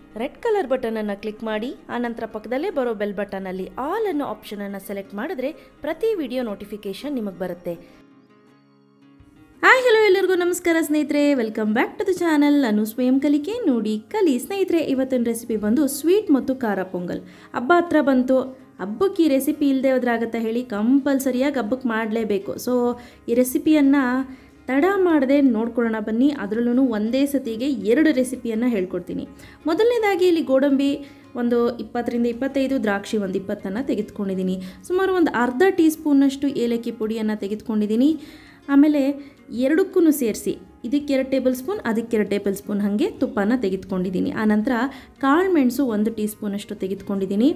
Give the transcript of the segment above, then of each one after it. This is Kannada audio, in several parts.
ರೆಡ್ ಕಲರ್ ಬಟನನ್ನು ಕ್ಲಿಕ್ ಮಾಡಿ ಆನಂತರ ಪಕ್ಕದಲ್ಲೇ ಬರೋ ಬೆಲ್ ಬಟನಲ್ಲಿ ಆಲ್ ಅನ್ನೋ ಆಪ್ಷನನ್ನು ಸೆಲೆಕ್ಟ್ ಮಾಡಿದ್ರೆ ಪ್ರತಿ ವಿಡಿಯೋ ನೋಟಿಫಿಕೇಷನ್ ನಿಮಗೆ ಬರುತ್ತೆ ಹಾಯ್ ಹಲೋ ಎಲ್ಲರಿಗೂ ನಮಸ್ಕಾರ ಸ್ನೇಹಿತರೆ welcome back to the channel ನಾನು ಸ್ವಯಂ ಕಲಿಕೆ ನೋಡಿ ಕಲಿ ಸ್ನೇಹಿತರೆ ಇವತ್ತಿನ ರೆಸಿಪಿ ಬಂದು ಸ್ವೀಟ್ ಮತ್ತು ಖಾರ ಪೊಂಗಲ್ ಹಬ್ಬ ಹತ್ರ ಬಂತು ಹಬ್ಬಕ್ಕೆ ಈ ರೆಸಿಪಿ ಇಲ್ಲದೆ ಹೋದ್ರಾಗತ್ತೆ ಹೇಳಿ ಕಂಪಲ್ಸರಿಯಾಗಿ ಹಬ್ಬಕ್ಕೆ ಮಾಡಲೇಬೇಕು ಸೊ ಈ ರೆಸಿಪಿಯನ್ನು ತಡ ಮಾಡದೆ ನೋಡ್ಕೊಳ್ಳೋಣ ಬನ್ನಿ ಅದರಲ್ಲೂ ಒಂದೇ ಸತಿಗೆ ಎರಡು ರೆಸಿಪಿಯನ್ನು ಹೇಳ್ಕೊಡ್ತೀನಿ ಮೊದಲನೇದಾಗಿ ಇಲ್ಲಿ ಗೋಡಂಬಿ ಒಂದು ಇಪ್ಪತ್ತರಿಂದ ಇಪ್ಪತ್ತೈದು ದ್ರಾಕ್ಷಿ ಒಂದು ಇಪ್ಪತ್ತನ್ನು ತೆಗೆದುಕೊಂಡಿದ್ದೀನಿ ಸುಮಾರು ಒಂದು ಅರ್ಧ ಟೀ ಸ್ಪೂನಷ್ಟು ಏಲಕ್ಕಿ ಪುಡಿಯನ್ನು ತೆಗೆದುಕೊಂಡಿದ್ದೀನಿ ಆಮೇಲೆ ಎರಡಕ್ಕೂ ಸೇರಿಸಿ ಇದಕ್ಕೆ ಎರಡು ಟೇಬಲ್ ಸ್ಪೂನ್ ಅದಕ್ಕೆ ಎರಡು ಟೇಬಲ್ ಸ್ಪೂನ್ ಹಾಗೆ ತುಪ್ಪನ ತೆಗೆದುಕೊಂಡಿದ್ದೀನಿ ಆನಂತರ ಕಾಳು ಮೆಣಸು ಒಂದು ಟೀ ಸ್ಪೂನಷ್ಟು ತೆಗೆದುಕೊಂಡಿದ್ದೀನಿ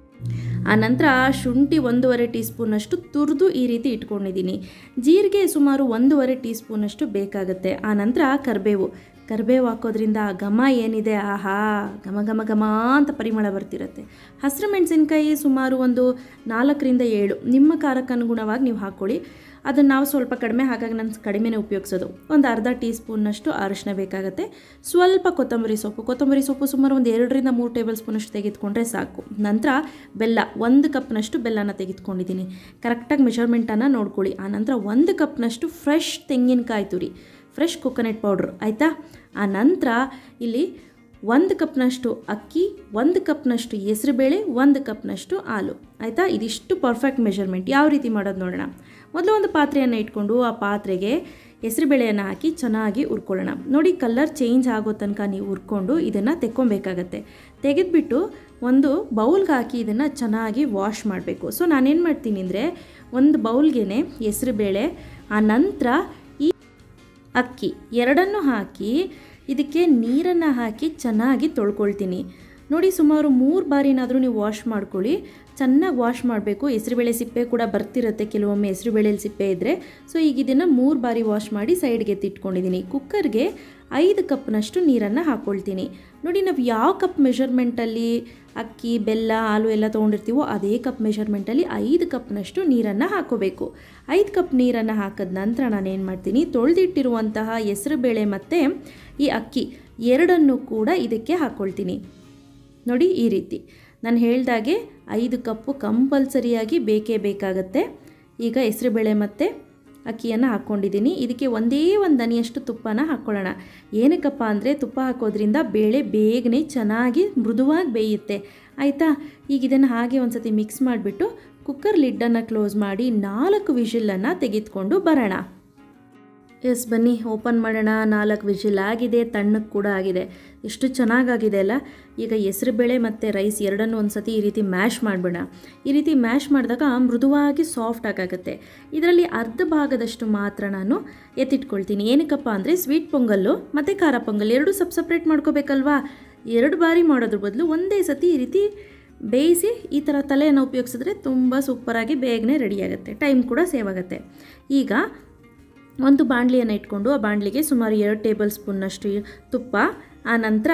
ಆನಂತರ ಶುಂಠಿ ಒಂದೂವರೆ ಟೀ ಸ್ಪೂನಷ್ಟು ತುರಿದು ಈ ರೀತಿ ಇಟ್ಕೊಂಡಿದ್ದೀನಿ ಜೀರಿಗೆ ಸುಮಾರು ಒಂದೂವರೆ ಟೀ ಸ್ಪೂನಷ್ಟು ಬೇಕಾಗುತ್ತೆ ಆನಂತರ ಕರಿಬೇವು ಕರಿಬೇವು ಹಾಕೋದ್ರಿಂದ ಆ ಘಮ ಏನಿದೆ ಆಹಾ ಘಮ ಘಮ ಘಮ ಅಂತ ಪರಿಮಳ ಬರ್ತಿರುತ್ತೆ ಹಸಿರು ಮೆಣಸಿನ್ಕಾಯಿ ಸುಮಾರು ಒಂದು ನಾಲ್ಕರಿಂದ ಏಳು ನಿಮ್ಮ ಖಾರಕ್ಕೆ ಅನುಗುಣವಾಗಿ ನೀವು ಹಾಕ್ಕೊಳ್ಳಿ ಅದನ್ನು ನಾವು ಸ್ವಲ್ಪ ಕಡಿಮೆ ಹಾಗಾಗಿ ನಾನು ಕಡಿಮೆನೇ ಉಪಯೋಗಿಸೋದು ಒಂದು ಅರ್ಧ ಟೀ ಸ್ಪೂನ್ನಷ್ಟು ಅರಿಶಿನ ಬೇಕಾಗುತ್ತೆ ಸ್ವಲ್ಪ ಕೊತ್ತಂಬರಿ ಸೊಪ್ಪು ಕೊತ್ತಂಬರಿ ಸೊಪ್ಪು ಸುಮಾರು ಒಂದು ಎರಡರಿಂದ ಮೂರು ಟೇಬಲ್ ಸ್ಪೂನಷ್ಟು ತೆಗೆದುಕೊಂಡ್ರೆ ಸಾಕು ನಂತರ ಬೆಲ್ಲ ಒಂದು ಕಪ್ನಷ್ಟು ಬೆಲ್ಲನ ತೆಗೆದುಕೊಂಡಿದ್ದೀನಿ ಕರೆಕ್ಟಾಗಿ ಮೆಷರ್ಮೆಂಟನ್ನು ನೋಡ್ಕೊಳ್ಳಿ ಆನಂತರ ಒಂದು ಕಪ್ನಷ್ಟು ಫ್ರೆಶ್ ತೆಂಗಿನಕಾಯಿ ತುರಿ ಫ್ರೆಶ್ ಕೊಕೊನೆಟ್ ಪೌಡ್ರ್ ಆಯಿತಾ ಆ ನಂತರ ಇಲ್ಲಿ ಒಂದು ಕಪ್ನಷ್ಟು ಅಕ್ಕಿ ಒಂದು ಕಪ್ನಷ್ಟು ಹೆಸರುಬೇಳೆ ಒಂದು ಕಪ್ನಷ್ಟು ಹಾಲು ಆಯಿತಾ ಇದಿಷ್ಟು ಪರ್ಫೆಕ್ಟ್ ಮೆಷರ್ಮೆಂಟ್ ಯಾವ ರೀತಿ ಮಾಡೋದು ನೋಡೋಣ ಮೊದಲು ಒಂದು ಪಾತ್ರೆಯನ್ನು ಇಟ್ಕೊಂಡು ಆ ಪಾತ್ರೆಗೆ ಹೆಸರುಬೇಳೆಯನ್ನು ಹಾಕಿ ಚೆನ್ನಾಗಿ ಹುರ್ಕೊಳ್ಳೋಣ ನೋಡಿ ಕಲರ್ ಚೇಂಜ್ ಆಗೋ ತನಕ ನೀವು ಹುರ್ಕೊಂಡು ಇದನ್ನು ತೆಕ್ಕೊಬೇಕಾಗತ್ತೆ ತೆಗೆದುಬಿಟ್ಟು ಒಂದು ಬೌಲ್ಗೆ ಹಾಕಿ ಇದನ್ನು ಚೆನ್ನಾಗಿ ವಾಶ್ ಮಾಡಬೇಕು ಸೊ ನಾನೇನು ಮಾಡ್ತೀನಿ ಅಂದರೆ ಒಂದು ಬೌಲ್ಗೆ ಹೆಸರುಬೇಳೆ ಆ ನಂತರ ಈ ಅಕ್ಕಿ ಎರಡನ್ನು ಹಾಕಿ ಇದಕ್ಕೆ ನೀರನ್ನು ಹಾಕಿ ಚೆನ್ನಾಗಿ ತೊಳ್ಕೊಳ್ತೀನಿ ನೋಡಿ ಸುಮಾರು ಮೂರು ಬಾರಿನಾದರೂ ನೀವು ವಾಶ್ ಮಾಡ್ಕೊಳ್ಳಿ ಚೆನ್ನಾಗಿ ವಾಶ್ ಮಾಡಬೇಕು ಹೆಸರುಬೇಳೆ ಸಿಪ್ಪೆ ಕೂಡ ಬರ್ತಿರುತ್ತೆ ಕೆಲವೊಮ್ಮೆ ಹೆಸರುಬೇಳೆಲಿ ಸಿಪ್ಪೆ ಇದ್ದರೆ ಸೊ ಈಗ ಇದನ್ನು ಮೂರು ಬಾರಿ ವಾಶ್ ಮಾಡಿ ಸೈಡ್ಗೆ ಎತ್ತಿಟ್ಕೊಂಡಿದ್ದೀನಿ ಕುಕ್ಕರ್ಗೆ ಐದು ಕಪ್ನಷ್ಟು ನೀರನ್ನು ಹಾಕ್ಕೊಳ್ತೀನಿ ನೋಡಿ ನಾವು ಯಾವ ಕಪ್ ಮೆಷರ್ಮೆಂಟಲ್ಲಿ ಅಕ್ಕಿ ಬೆಲ್ಲ ಹಾಲು ಎಲ್ಲ ತೊಗೊಂಡಿರ್ತೀವೋ ಅದೇ ಕಪ್ ಮೆಷರ್ಮೆಂಟಲ್ಲಿ ಐದು ಕಪ್ನಷ್ಟು ನೀರನ್ನು ಹಾಕೋಬೇಕು ಐದು ಕಪ್ ನೀರನ್ನು ಹಾಕಿದ ನಂತರ ನಾನು ಏನು ಮಾಡ್ತೀನಿ ತೊಳೆದಿಟ್ಟಿರುವಂತಹ ಹೆಸರುಬೇಳೆ ಮತ್ತು ಈ ಅಕ್ಕಿ ಎರಡನ್ನು ಕೂಡ ಇದಕ್ಕೆ ಹಾಕ್ಕೊಳ್ತೀನಿ ನೋಡಿ ಈ ರೀತಿ ನಾನು ಹೇಳ್ದಾಗೆ ಐದು ಕಪ್ಪು ಕಂಪಲ್ಸರಿಯಾಗಿ ಬೇಕೇ ಬೇಕಾಗತ್ತೆ ಈಗ ಹೆಸರುಬೇಳೆ ಮತ್ತು ಅಕ್ಕಿಯನ್ನು ಹಾಕ್ಕೊಂಡಿದ್ದೀನಿ ಇದಕ್ಕೆ ಒಂದೇ ಒಂದು ದನಿಯಷ್ಟು ತುಪ್ಪನ ಹಾಕ್ಕೊಳ್ಳೋಣ ಏನಕ್ಕಪ್ಪ ಅಂದರೆ ತುಪ್ಪ ಹಾಕೋದ್ರಿಂದ ಬೇಳೆ ಬೇಗನೆ ಚೆನ್ನಾಗಿ ಮೃದುವಾಗಿ ಬೇಯುತ್ತೆ ಆಯಿತಾ ಈಗ ಇದನ್ನು ಹಾಗೆ ಒಂದು ಸತಿ ಮಿಕ್ಸ್ ಮಾಡಿಬಿಟ್ಟು ಕುಕ್ಕರ್ ಲಿಡ್ಡನ್ನು ಕ್ಲೋಸ್ ಮಾಡಿ ನಾಲ್ಕು ವಿಷಿಲನ್ನು ತೆಗೆದುಕೊಂಡು ಬರೋಣ ಎಸ್ ಬನ್ನಿ ಓಪನ್ ಮಾಡೋಣ ನಾಲ್ಕು ವಿಷಿಲ್ ಆಗಿದೆ ತಣ್ಣಗೆ ಕೂಡ ಆಗಿದೆ ಎಷ್ಟು ಚೆನ್ನಾಗಾಗಿದೆ ಅಲ್ಲ ಈಗ ಹೆಸರುಬೇಳೆ ಮತ್ತು ರೈಸ್ ಎರಡನ್ನೂ ಒಂದು ಸತಿ ಈ ರೀತಿ ಮ್ಯಾಶ್ ಮಾಡಿಬಿಡೋಣ ಈ ರೀತಿ ಮ್ಯಾಶ್ ಮಾಡಿದಾಗ ಮೃದುವಾಗಿ ಸಾಫ್ಟ್ ಆಗಾಗುತ್ತೆ ಇದರಲ್ಲಿ ಅರ್ಧ ಭಾಗದಷ್ಟು ಮಾತ್ರ ನಾನು ಎತ್ತಿಟ್ಕೊಳ್ತೀನಿ ಏನಕ್ಕಪ್ಪ ಅಂದರೆ ಸ್ವೀಟ್ ಪೊಂಗಲ್ಲು ಮತ್ತು ಖಾರ ಪೊಂಗಲ್ ಎರಡು ಸಪ್ ಸಪ್ರೇಟ್ ಮಾಡ್ಕೋಬೇಕಲ್ವಾ ಎರಡು ಬಾರಿ ಮಾಡೋದ್ರ ಬದಲು ಒಂದೇ ಸತಿ ಈ ರೀತಿ ಬೇಯಿಸಿ ಈ ಥರ ತಲೆಯನ್ನು ಉಪಯೋಗಿಸಿದ್ರೆ ತುಂಬ ಸೂಪರಾಗಿ ಬೇಗನೆ ರೆಡಿಯಾಗುತ್ತೆ ಟೈಮ್ ಕೂಡ ಸೇವ್ ಆಗುತ್ತೆ ಈಗ ಒಂದು ಬಾಣಲಿಯನ್ನು ಇಟ್ಕೊಂಡು ಆ ಬಾಣಲಿಗೆ ಸುಮಾರು ಎರಡು ಟೇಬಲ್ ಸ್ಪೂನ್ನಷ್ಟು ತುಪ್ಪ ಆ ನಂತರ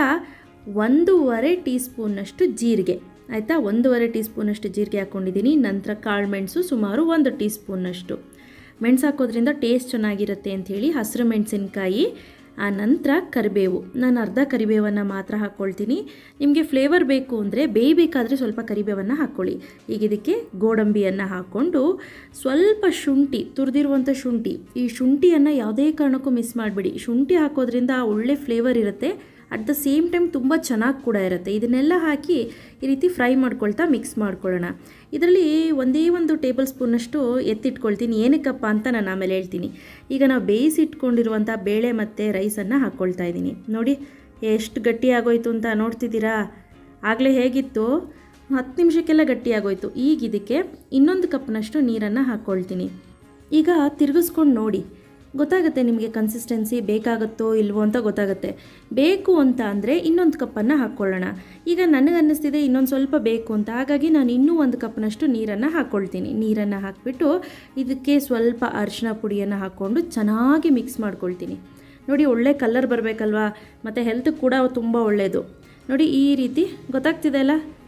ಒಂದೂವರೆ ಟೀ ಸ್ಪೂನ್ನಷ್ಟು ಜೀರಿಗೆ ಆಯಿತಾ ಒಂದೂವರೆ ಟೀ ಸ್ಪೂನಷ್ಟು ಜೀರಿಗೆ ಹಾಕ್ಕೊಂಡಿದ್ದೀನಿ ನಂತರ ಕಾಳು ಮೆಣಸು ಸುಮಾರು ಒಂದು ಟೀ ಸ್ಪೂನ್ನಷ್ಟು ಮೆಣಸು ಹಾಕೋದ್ರಿಂದ ಟೇಸ್ಟ್ ಚೆನ್ನಾಗಿರುತ್ತೆ ಅಂಥೇಳಿ ಹಸಿರು ಮೆಣಸಿನ್ಕಾಯಿ ಆ ನಂತರ ಕರಿಬೇವು ನಾನು ಅರ್ಧ ಕರಿಬೇವನ್ನು ಮಾತ್ರ ಹಾಕ್ಕೊಳ್ತೀನಿ ನಿಮಗೆ ಫ್ಲೇವರ್ ಬೇಕು ಅಂದರೆ ಬೇಯಬೇಕಾದ್ರೆ ಸ್ವಲ್ಪ ಕರಿಬೇವನ್ನು ಹಾಕ್ಕೊಳ್ಳಿ ಈಗ ಇದಕ್ಕೆ ಗೋಡಂಬಿಯನ್ನು ಹಾಕ್ಕೊಂಡು ಸ್ವಲ್ಪ ಶುಂಠಿ ತುರಿದಿರುವಂಥ ಶುಂಠಿ ಈ ಶುಂಠಿಯನ್ನು ಯಾವುದೇ ಕಾರಣಕ್ಕೂ ಮಿಸ್ ಮಾಡಿಬಿಡಿ ಶುಂಠಿ ಹಾಕೋದ್ರಿಂದ ಒಳ್ಳೆ ಫ್ಲೇವರ್ ಇರುತ್ತೆ ಅಟ್ ದ ಸೇಮ್ ಟೈಮ್ ತುಂಬ ಚೆನ್ನಾಗಿ ಕೂಡ ಇರುತ್ತೆ ಇದನ್ನೆಲ್ಲ ಹಾಕಿ ಈ ರೀತಿ ಫ್ರೈ ಮಾಡ್ಕೊಳ್ತಾ ಮಿಕ್ಸ್ ಮಾಡ್ಕೊಳ್ಳೋಣ ಇದರಲ್ಲಿ ಒಂದೇ ಒಂದು ಟೇಬಲ್ ಸ್ಪೂನಷ್ಟು ಎತ್ತಿಟ್ಕೊಳ್ತೀನಿ ಏನಕ್ಕಪ್ಪ ಅಂತ ನಾನು ಆಮೇಲೆ ಹೇಳ್ತೀನಿ ಈಗ ನಾವು ಬೇಯಿಸಿಟ್ಕೊಂಡಿರುವಂಥ ಬೇಳೆ ಮತ್ತು ರೈಸನ್ನು ಹಾಕ್ಕೊಳ್ತಾ ಇದ್ದೀನಿ ನೋಡಿ ಎಷ್ಟು ಗಟ್ಟಿಯಾಗೋಯ್ತು ಅಂತ ನೋಡ್ತಿದ್ದೀರಾ ಆಗಲೇ ಹೇಗಿತ್ತು ಹತ್ತು ನಿಮಿಷಕ್ಕೆಲ್ಲ ಗಟ್ಟಿಯಾಗೋಯ್ತು ಈಗ ಇದಕ್ಕೆ ಇನ್ನೊಂದು ಕಪ್ನಷ್ಟು ನೀರನ್ನು ಹಾಕ್ಕೊಳ್ತೀನಿ ಈಗ ತಿರುಗಿಸ್ಕೊಂಡು ನೋಡಿ ಗೊತ್ತಾಗುತ್ತೆ ನಿಮಗೆ ಕನ್ಸಿಸ್ಟೆನ್ಸಿ ಬೇಕಾಗುತ್ತೋ ಇಲ್ವೋ ಅಂತ ಗೊತ್ತಾಗುತ್ತೆ ಬೇಕು ಅಂತ ಅಂದರೆ ಇನ್ನೊಂದು ಕಪ್ಪನ್ನು ಹಾಕ್ಕೊಳ್ಳೋಣ ಈಗ ನನಗೆ ಅನ್ನಿಸ್ತಿದೆ ಇನ್ನೊಂದು ಸ್ವಲ್ಪ ಬೇಕು ಅಂತ ಹಾಗಾಗಿ ನಾನು ಇನ್ನೂ ಒಂದು ಕಪ್ನಷ್ಟು ನೀರನ್ನು ಹಾಕ್ಕೊಳ್ತೀನಿ ನೀರನ್ನು ಹಾಕಿಬಿಟ್ಟು ಇದಕ್ಕೆ ಸ್ವಲ್ಪ ಅರಿಶಿನ ಪುಡಿಯನ್ನು ಹಾಕ್ಕೊಂಡು ಚೆನ್ನಾಗಿ ಮಿಕ್ಸ್ ಮಾಡ್ಕೊಳ್ತೀನಿ ನೋಡಿ ಒಳ್ಳೆ ಕಲರ್ ಬರಬೇಕಲ್ವಾ ಮತ್ತು ಹೆಲ್ತ್ಗೆ ಕೂಡ ತುಂಬ ಒಳ್ಳೆಯದು ನೋಡಿ ಈ ರೀತಿ ಗೊತ್ತಾಗ್ತಿದೆ ಅಲ್ಲ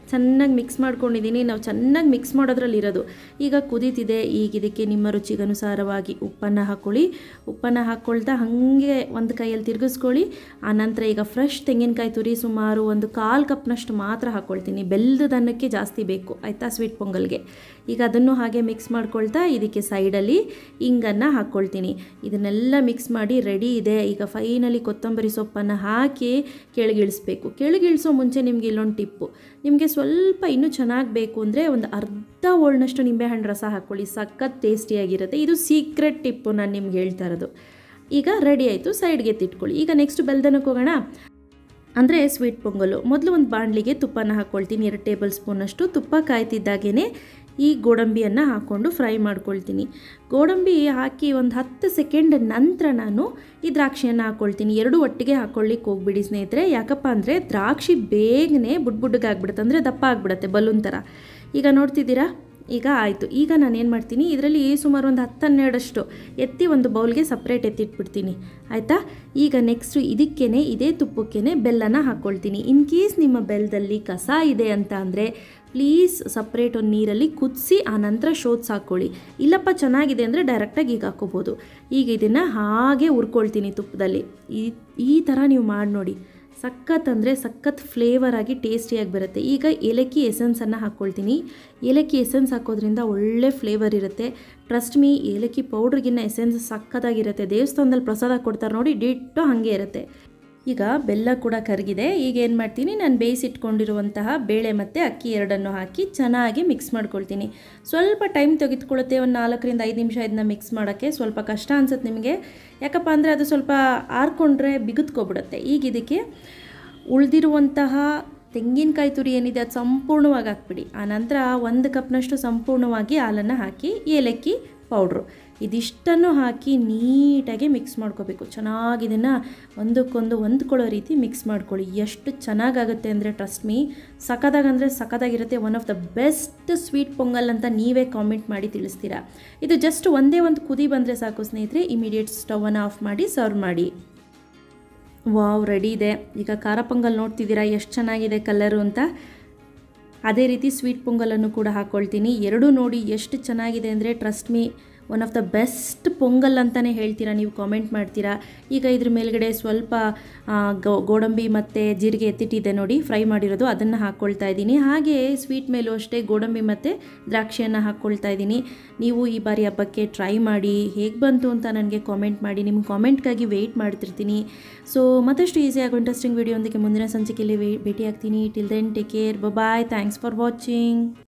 ಚೆನ್ನಾಗಿ ಮಿಕ್ಸ್ ಮಾಡ್ಕೊಂಡಿದ್ದೀನಿ ನಾವು ಚೆನ್ನಾಗಿ ಮಿಕ್ಸ್ ಮಾಡೋದ್ರಲ್ಲಿ ಇರೋದು ಈಗ ಕುದೀತಿದೆ ಈಗ ಇದಕ್ಕೆ ನಿಮ್ಮ ರುಚಿಗನುಸಾರವಾಗಿ ಉಪ್ಪನ್ನು ಹಾಕ್ಕೊಳ್ಳಿ ಉಪ್ಪನ್ನು ಹಾಕ್ಕೊಳ್ತಾ ಹಾಗೆ ಒಂದು ಕೈಯಲ್ಲಿ ತಿರುಗಿಸ್ಕೊಳ್ಳಿ ಆನಂತರ ಈಗ ಫ್ರೆಶ್ ತೆಂಗಿನಕಾಯಿ ತುರಿ ಸುಮಾರು ಒಂದು ಕಾಲು ಕಪ್ನಷ್ಟು ಮಾತ್ರ ಹಾಕ್ಕೊಳ್ತೀನಿ ಬೆಲ್ಲದ ಅನ್ನಕ್ಕೆ ಜಾಸ್ತಿ ಬೇಕು ಆಯಿತಾ ಸ್ವೀಟ್ ಪೊಂಗಲ್ಗೆ ಈಗ ಅದನ್ನು ಹಾಗೆ ಮಿಕ್ಸ್ ಮಾಡ್ಕೊಳ್ತಾ ಇದಕ್ಕೆ ಸೈಡಲ್ಲಿ ಇಂಗನ್ನು ಹಾಕ್ಕೊಳ್ತೀನಿ ಇದನ್ನೆಲ್ಲ ಮಿಕ್ಸ್ ಮಾಡಿ ರೆಡಿ ಇದೆ ಈಗ ಫೈನಲಿ ಕೊತ್ತಂಬರಿ ಸೊಪ್ಪನ್ನು ಹಾಕಿ ಕೆಳಗಿಳಿಸ್ಬೇಕು ಕೆಳಗಿಳಿಸೋ ಮುಂಚೆ ನಿಮಗೆ ಇಲ್ಲೊಂದು ಟಿಪ್ಪು ನಿಮಗೆ ಸ್ವಲ್ಪ ಇನ್ನೂ ಚೆನ್ನಾಗಿ ಬೇಕು ಅಂದರೆ ಒಂದು ಅರ್ಧ ಓಳ್ನಷ್ಟು ನಿಂಬೆಹಣ್ಣು ರಸ ಹಾಕ್ಕೊಳ್ಳಿ ಸಖತ್ ಟೇಸ್ಟಿಯಾಗಿರುತ್ತೆ ಇದು ಸೀಕ್ರೆಟ್ ಟಿಪ್ಪು ನಾನು ನಿಮ್ಗೆ ಹೇಳ್ತಾ ಇರೋದು ಈಗ ರೆಡಿ ಆಯಿತು ಸೈಡ್ಗೆ ಎತ್ತಿಟ್ಕೊಳ್ಳಿ ಈಗ ನೆಕ್ಸ್ಟ್ ಬೆಲ್ದನಕ್ಕೆ ಹೋಗೋಣ ಅಂದರೆ ಸ್ವೀಟ್ ಪೊಂಗಲು ಮೊದಲು ಒಂದು ಬಾಣಲಿಗೆ ತುಪ್ಪನ ಹಾಕ್ಕೊಳ್ತೀನಿ ಎರಡು ಟೇಬಲ್ ಸ್ಪೂನಷ್ಟು ತುಪ್ಪ ಕಾಯ್ತಿದ್ದಾಗೇ ಈ ಗೋಡಂಬಿಯನ್ನು ಹಾಕ್ಕೊಂಡು ಫ್ರೈ ಮಾಡ್ಕೊಳ್ತೀನಿ ಗೋಡಂಬಿ ಹಾಕಿ ಒಂದು ಹತ್ತು ಸೆಕೆಂಡ್ ನಂತರ ನಾನು ಈ ದ್ರಾಕ್ಷಿಯನ್ನು ಹಾಕ್ಕೊಳ್ತೀನಿ ಎರಡು ಒಟ್ಟಿಗೆ ಹಾಕ್ಕೊಳ್ಳಿಕ್ಕೆ ಹೋಗ್ಬಿಡಿ ಸ್ನೇಹಿತರೆ ಯಾಕಪ್ಪ ಅಂದರೆ ದ್ರಾಕ್ಷಿ ಬೇಗನೆ ಬುಡ್ ಬುಡ್ಡಗೆ ಆಗ್ಬಿಡುತ್ತೆ ಅಂದರೆ ದಪ್ಪ ಆಗಿಬಿಡುತ್ತೆ ಬಲೂನ್ ಥರ ಈಗ ನೋಡ್ತಿದ್ದೀರಾ ಈಗ ಆಯಿತು ಈಗ ನಾನು ಏನು ಮಾಡ್ತೀನಿ ಇದರಲ್ಲಿ ಸುಮಾರು ಒಂದು ಹತ್ತು ಹನ್ನೆರಡಷ್ಟು ಎತ್ತಿ ಒಂದು ಬೌಲ್ಗೆ ಸಪ್ರೇಟ್ ಎತ್ತಿಟ್ಬಿಡ್ತೀನಿ ಆಯಿತಾ ಈಗ ನೆಕ್ಸ್ಟು ಇದಕ್ಕೇ ಇದೇ ತುಪ್ಪಕ್ಕೇ ಬೆಲ್ಲನ ಹಾಕ್ಕೊಳ್ತೀನಿ ಇನ್ ಕೇಸ್ ನಿಮ್ಮ ಬೆಲ್ಲದಲ್ಲಿ ಕಸ ಇದೆ ಅಂತ ಅಂದರೆ ಪ್ಲೀಸ್ ಸಪ್ರೇಟ್ ಒಂದು ನೀರಲ್ಲಿ ಕುದಿಸಿ ಆ ನಂತರ ಶೋಧ್ಸಿ ಹಾಕ್ಕೊಳ್ಳಿ ಇಲ್ಲಪ್ಪ ಚೆನ್ನಾಗಿದೆ ಅಂದರೆ ಡೈರೆಕ್ಟಾಗಿ ಈಗ ಹಾಕ್ಕೋಬೋದು ಈಗ ಇದನ್ನು ಹಾಗೆ ಹುರ್ಕೊಳ್ತೀನಿ ತುಪ್ಪದಲ್ಲಿ ಈ ಈ ಥರ ನೀವು ಮಾಡಿ ನೋಡಿ ಸಖತ್ ಅಂದರೆ ಸಖತ್ ಫ್ಲೇವರ್ ಆಗಿ ಟೇಸ್ಟಿಯಾಗಿ ಬರುತ್ತೆ ಈಗ ಏಲಕ್ಕಿ ಎಸೆನ್ಸನ್ನು ಹಾಕ್ಕೊಳ್ತೀನಿ ಏಲಕ್ಕಿ ಎಸೆನ್ಸ್ ಹಾಕೋದ್ರಿಂದ ಒಳ್ಳೆ ಫ್ಲೇವರ್ ಇರುತ್ತೆ ಟ್ರಸ್ಟ್ ಮೀ ಏಲಕ್ಕಿ ಪೌಡ್ರಿಗಿನ್ನ ಎಸೆನ್ಸ್ ಸಖತ್ತಾಗಿರುತ್ತೆ ದೇವಸ್ಥಾನದಲ್ಲಿ ಪ್ರಸಾದ ಕೊಡ್ತಾರೆ ನೋಡಿ ಡಿಟ್ಟೋ ಹಾಗೆ ಇರುತ್ತೆ ಈಗ ಬೆಲ್ಲ ಕೂಡ ಕರಗಿದೆ ಈಗ ಏನು ಮಾಡ್ತೀನಿ ನಾನು ಬೇಯಿಸಿಟ್ಕೊಂಡಿರುವಂತಹ ಬೇಳೆ ಮತ್ತು ಅಕ್ಕಿ ಎರಡನ್ನು ಹಾಕಿ ಚೆನ್ನಾಗಿ ಮಿಕ್ಸ್ ಮಾಡ್ಕೊಳ್ತೀನಿ ಸ್ವಲ್ಪ ಟೈಮ್ ತೆಗೆದುಕೊಳ್ಳುತ್ತೆ ಒಂದು ನಾಲ್ಕರಿಂದ ಐದು ನಿಮಿಷ ಇದನ್ನ ಮಿಕ್ಸ್ ಮಾಡೋಕ್ಕೆ ಸ್ವಲ್ಪ ಕಷ್ಟ ಅನ್ಸುತ್ತೆ ನಿಮಗೆ ಯಾಕಪ್ಪ ಅಂದರೆ ಅದು ಸ್ವಲ್ಪ ಆರ್ಕೊಂಡ್ರೆ ಬಿಗುತ್ಕೊಬಿಡುತ್ತೆ ಈಗ ಇದಕ್ಕೆ ಉಳಿದಿರುವಂತಹ ತೆಂಗಿನಕಾಯಿ ತುರಿ ಏನಿದೆ ಅದು ಸಂಪೂರ್ಣವಾಗಿ ಹಾಕ್ಬಿಡಿ ಆನಂತರ ಒಂದು ಕಪ್ನಷ್ಟು ಸಂಪೂರ್ಣವಾಗಿ ಹಾಲನ್ನು ಹಾಕಿ ಏಲಕ್ಕಿ ಪೌಡ್ರು ಇದಿಷ್ಟನ್ನು ಹಾಕಿ ನೀಟಾಗಿ ಮಿಕ್ಸ್ ಮಾಡ್ಕೋಬೇಕು ಚೆನ್ನಾಗಿ ಇದನ್ನು ಒಂದಕ್ಕೊಂದು ಹೊಂದ್ಕೊಳ್ಳೋ ರೀತಿ ಮಿಕ್ಸ್ ಮಾಡ್ಕೊಳ್ಳಿ ಎಷ್ಟು ಚೆನ್ನಾಗಾಗುತ್ತೆ ಅಂದರೆ ಟ್ರಸ್ಟ್ ಮೀ ಸಖತ್ತಾಗಂದರೆ ಸಖತ್ತಾಗಿರುತ್ತೆ one of the best sweet pongal ಅಂತ ನೀವೇ ಕಾಮೆಂಟ್ ಮಾಡಿ ತಿಳಿಸ್ತೀರಾ ಇದು ಜಸ್ಟ್ ಒಂದೇ ಒಂದು ಕುದಿ ಬಂದರೆ ಸಾಕು ಸ್ನೇಹಿತರೆ ಇಮಿಡಿಯೇಟ್ ಸ್ಟವನ್ನು ಆಫ್ ಮಾಡಿ ಸರ್ವ್ ಮಾಡಿ ವಾವ್ ರೆಡಿ ಇದೆ ಈಗ ಖಾರ ಪೊಂಗಲ್ ನೋಡ್ತಿದ್ದೀರಾ ಎಷ್ಟು ಚೆನ್ನಾಗಿದೆ ಕಲರು ಅಂತ ಅದೇ ರೀತಿ ಸ್ವೀಟ್ ಪೊಂಗಲನ್ನು ಕೂಡ ಹಾಕ್ಕೊಳ್ತೀನಿ ಎರಡೂ ನೋಡಿ ಎಷ್ಟು ಚೆನ್ನಾಗಿದೆ ಅಂದರೆ trust me one of the best pongal ಅಂತಲೇ ಹೇಳ್ತೀರಾ ನೀವು ಕಾಮೆಂಟ್ ಮಾಡ್ತೀರಾ ಈಗ ಇದ್ರ ಮೇಲ್ಗಡೆ ಸ್ವಲ್ಪ ಆ, ಗೋ ಗೋಡಂಬಿ ಮತ್ತು ಜೀರಿಗೆ ಎತ್ತಿಟ್ಟಿದೆ ನೋಡಿ ಫ್ರೈ ಮಾಡಿರೋದು ಅದನ್ನು ಹಾಕ್ಕೊಳ್ತಾ ಇದ್ದೀನಿ ಹಾಗೆ ಸ್ವೀಟ್ ಮೇಲೂ ಅಷ್ಟೇ ಗೋಡಂಬಿ ಮತ್ತು ದ್ರಾಕ್ಷಿಯನ್ನು ಹಾಕ್ಕೊಳ್ತಾ ಇದ್ದೀನಿ ನೀವು ಈ ಬಾರಿ ಹಬ್ಬಕ್ಕೆ ಟ್ರೈ ಮಾಡಿ ಹೇಗೆ ಬಂತು ಅಂತ ನನಗೆ ಕಾಮೆಂಟ್ ಮಾಡಿ ನಿಮ್ಮ ಕಾಮೆಂಟ್ಗಾಗಿ ವೆಯ್ಟ್ ಮಾಡ್ತಿರ್ತೀನಿ ಸೊ ಮತ್ತಷ್ಟು ಈಸಿಯಾಗಿ ಇಂಟ್ರೆಸ್ಟಿಂಗ್ ವೀಡಿಯೋ ಒಂದಕ್ಕೆ ಮುಂದಿನ ಸಂಚಿಕೆಯಲ್ಲಿ ಭೇಟಿ ಆಗ್ತೀನಿ till then take care bye thanks for watching